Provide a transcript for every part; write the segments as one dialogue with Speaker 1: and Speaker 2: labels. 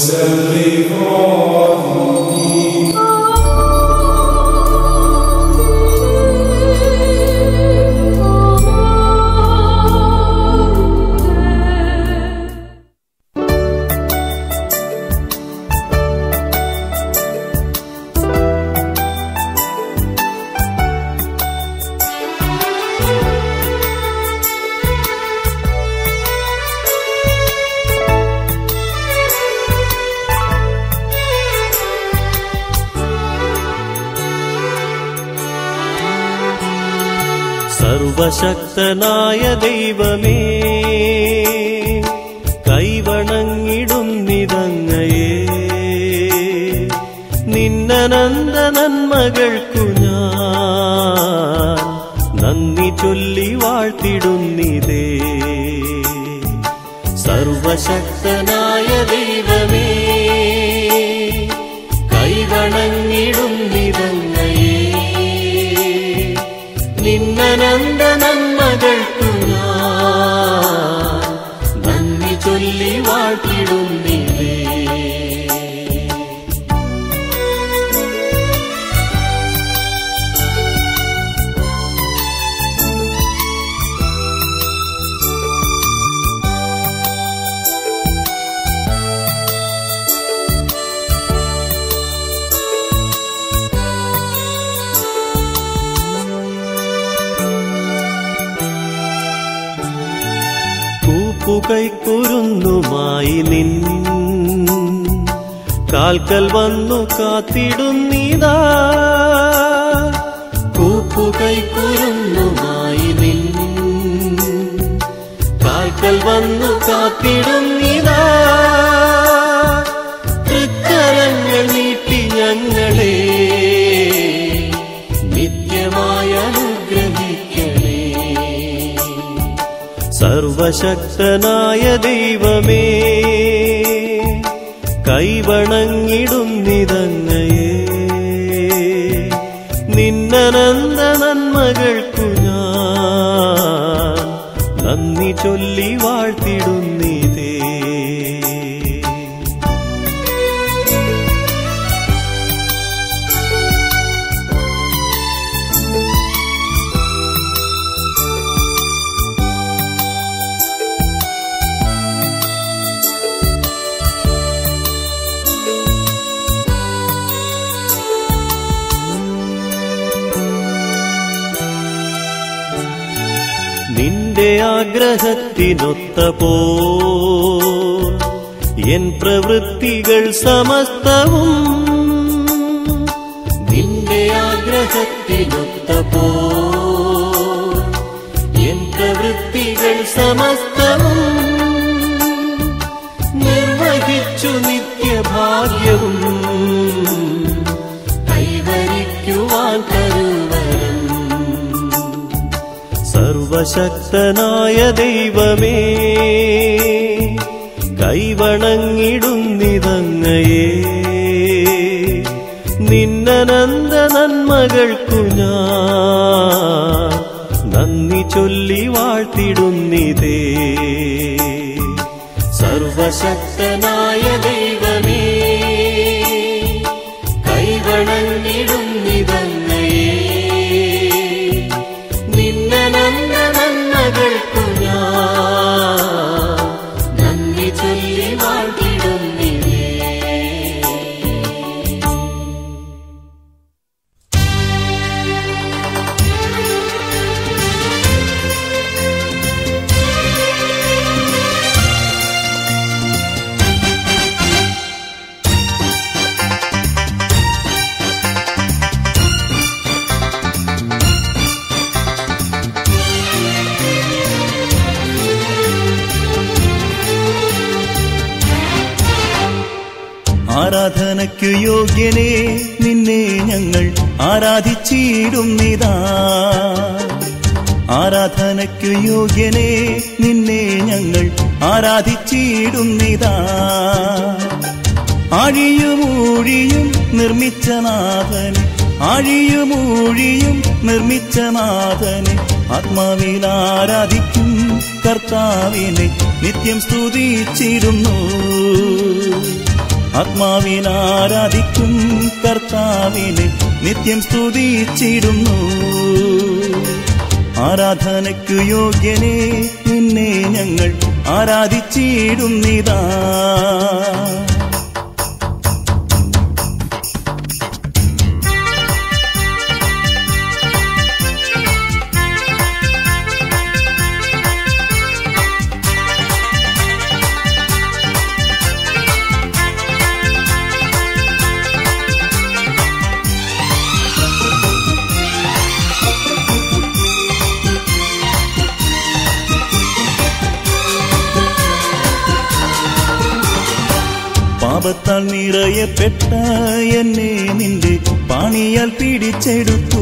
Speaker 1: സർവശക്തനായ ദൈവമേ കൈവണങ്ങിടുന്നിതങ്ങയെ നിന്നനന്ദ നന്മകൾക്കു ഞാൻ നന്ദി ചൊല്ലി വാഴ്ത്തിടുന്നിതേ സർവശക്തനായ ദൈവമേ കൈവണങ്ങിടുന്നിതങ്ങയെ നിന്നനന്ദ നന്മകൾക്കു ഞാൻ നന്ദി ചൊല്ലി വാഴ്ത്തിടുന്നിതേ കൂപ്പുകൈക്കുരുന്നുമായി നിൻ കാൽക്കൽ വന്നു കാത്തിടുന്നിതാ കൂപ്പുകൈക്കുരുന്നുമായി നിൻ കാൽക്കൽ വന്നു കാത്തിടുന്നിതാ തൃക്കരങ്ങൾ നീട്ടി ഞങ്ങളെ നിത്യമായ അനുഗ്രഹിക്കണേ സർവശക്തനായ ദൈവമേ കൈവണങ്ങിടുന്നിതങ്ങയെ നിന്നനന്ദ നന്മകൾക്കു ഞാൻ നന്ദി ചൊല്ലി വാഴ്ത്തിടുന്നിതേ നിന്റെ ആഗ്രഹത്തിനൊത്ത പോ എൻ പ്രവൃത്തികൾ സമസ്തവും നിന്റെ ആഗ്രഹത്തിനൊത്ത പോ എൻ പ്രവൃത്തികൾ സമസ്തവും നിർവഹിച്ചു നിത്യഭാഗ്യവും കൈവരിക്കുവാൻ കരുവരം സർവശക്തനായ ദൈവമേ കൈവണങ്ങിടുന്നിതങ്ങയെ നിന്നനന്ദ നന്മകൾക്കു ഞാൻ നന്ദി ചൊല്ലി വാഴ്ത്തിടുന്നിതേ സർവശക്തനായ ദൈവമേ കൈവണങ്ങിടുന്നിതങ്ങയെ നിന്നനന്ദ നന്മകൾക്കു ഞാൻ നന്ദി ചൊല്ലി വാഴ്ത്തിടുന്നില്ലേ
Speaker 2: ആരാധനയ്ക്കു യോഗ്യനെ നിന്നെ ഞങ്ങൾ ആരാധിച്ചിടുന്നിതാ ആരാധനയ്ക്കു യോഗ്യനെ നിന്നെ ഞങ്ങൾ ആരാധിച്ചിടുന്നിതാ ആഴിയുമൂഴിയും നിർമ്മിച്ച നാഥനെ ആഴിയുമൂഴിയും നിർമ്മിച്ച നാഥനെ ആത്മാവിൽ ആരാധിക്കും കർത്താവിനെ നിത്യം സ്തുതിച്ചിരുന്നു ആത്മാവിനാരാധിക്കും കർത്താവിനെ നിത്യം സ്തുതിച്ചിടുന്നു ആരാധനയ്ക്കു യോഗ്യനെ നിന്നെ ഞങ്ങൾ ആരാധിച്ചിടുന്നിതാ പാപത്താൽ നിറയപ്പെട്ട എന്നെ നിന്റെ പാണിയാൽ പിടിച്ചെടുത്തു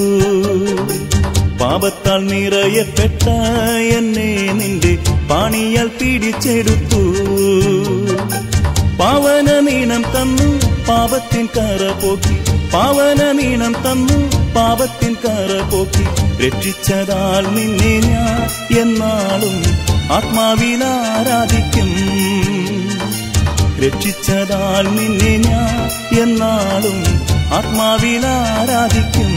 Speaker 2: പാപത്താൽ നിറയപ്പെട്ട എന്നെ നിന്റെ പാണിയാൽ പിടിച്ചെടുത്തു പാവന നീണം തന്നു പാപത്തിൻ കറ പോക്കി പാവന നീണം തന്നു പാപത്തിൻ കറ പോക്കി രക്ഷിച്ചതാൽ നിന്നെ ഞാൻ എന്നാളും ആത്മാവിൽ ആരാധിക്കും രക്ഷിച്ചതാൽ നിന്നെ ഞാൻ എന്നാളും ആത്മാവിൽ ആരാധിക്കും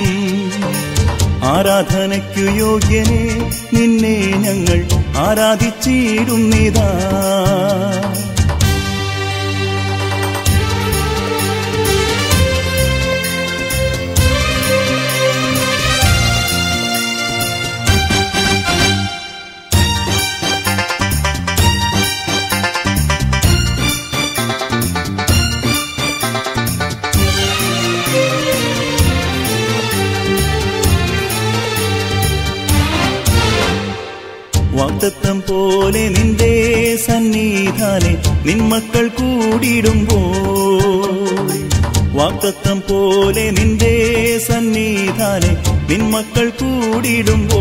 Speaker 2: ആരാധനയ്ക്കു യോഗ്യനെ നിന്നെ ഞങ്ങൾ ആരാധിച്ചിടുന്നിതാ വാക്തത്വം പോലെ നിന്റെ സന്നിധാനെ നിന്മക്കൾ കൂടിയിടുമ്പോ വാക്തത്വം പോലെ നിന്റെ സന്നിധാനെ നിന്മക്കൾ കൂടിയിടുമ്പോ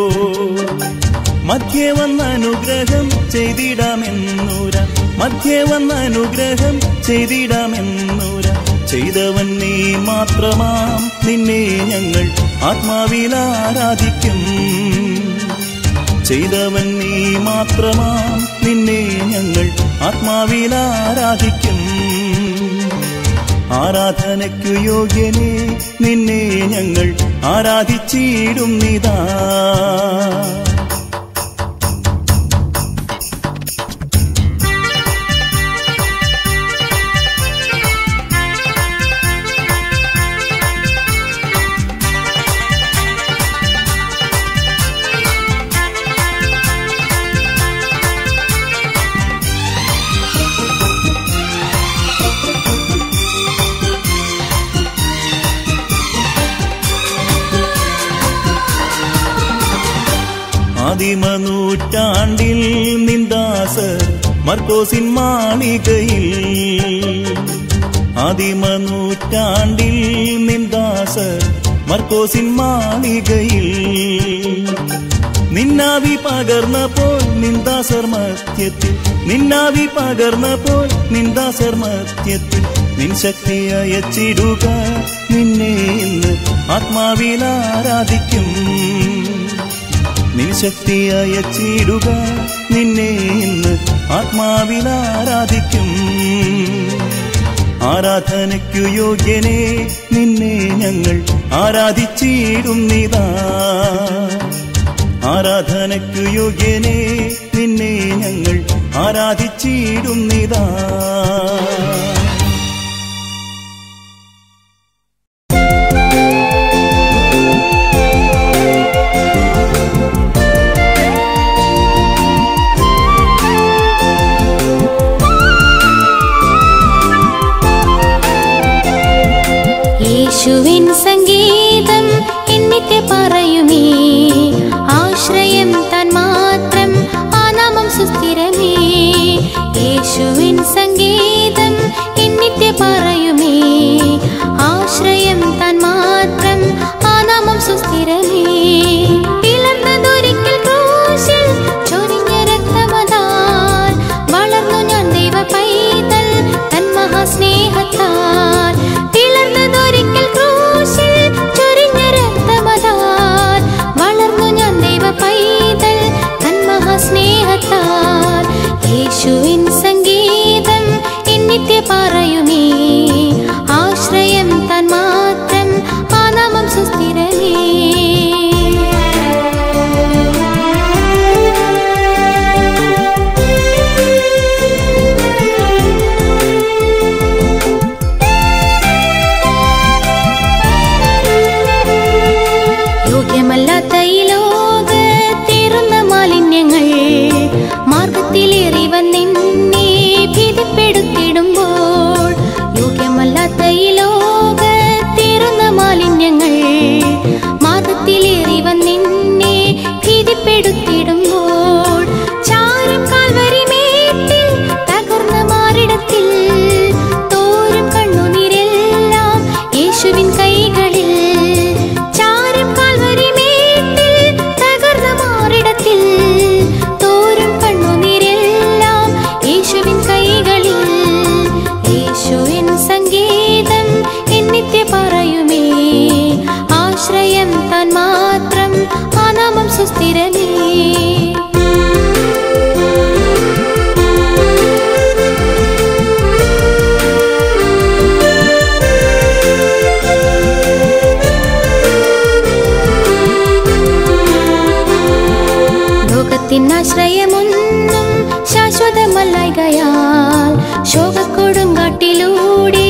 Speaker 2: മധ്യേ വന്ന അനുഗ്രഹം ചെയ്തിടാമെന്നൂര മധ്യേ വന്ന അനുഗ്രഹം ചെയ്തിടാമെന്നൂര ചെയ്തവൻ നീ മാത്രമാം നിന്നെ ഞങ്ങൾ ആത്മാവിൽ ആരാധിക്കും ചെയ്തവൻ നീ മാത്രമാം നിന്നെ ഞങ്ങൾ ആത്മാവിൽ ആരാധിക്കും ആരാധനയ്ക്കു യോഗ്യനെ നിന്നെ ഞങ്ങൾ ആരാധിച്ചിടുന്നിതാ ആദിമനൂറ്റാണ്ടിൽ നിന്ദാസർ മർക്കോസിൻ മാളികയിൽ ആദിമനൂറ്റാണ്ടിൽ നിന്ദാസർ മർക്കോസിൻ മാളികയിൽ നിന്നാവി പകർന്നപ്പോൾ നിന്ദാസർ മധ്യത്തിൽ നിന്നാവി പകർന്നപ്പോൾ നിന്ദാസർ മധ്യത്തിൽ നിൻ ശക്തി അയച്ചിടുക നിന്നെ ഇന്ന് ആത്മാവിൽ ആരാധിക്കും നിൻ ശക്തി അയച്ചിടുക നിന്നെ ഇന്ന് ആത്മാവിൽ ആരാധിക്കും ആരാധനയ്ക്കു യോഗ്യനെ നിന്നെ ഞങ്ങൾ ആരാധിച്ചിടുന്നിതാ ആരാധനയ്ക്കു യോഗ്യനെ നിന്നെ ഞങ്ങൾ ആരാധിച്ചിടുന്നിതാ
Speaker 3: യേശുവിൻ സംഗീതം എന്നിട്ട് പറയുമേ ആശ്രയം താൻ മാത്രം ആ നാമം സുസ്ഥിരമേ യേശുവിൻ സംഗീതം തുണയായികയാൽ ശോകക്കൊടുങ്കാട്ടിലൂടെ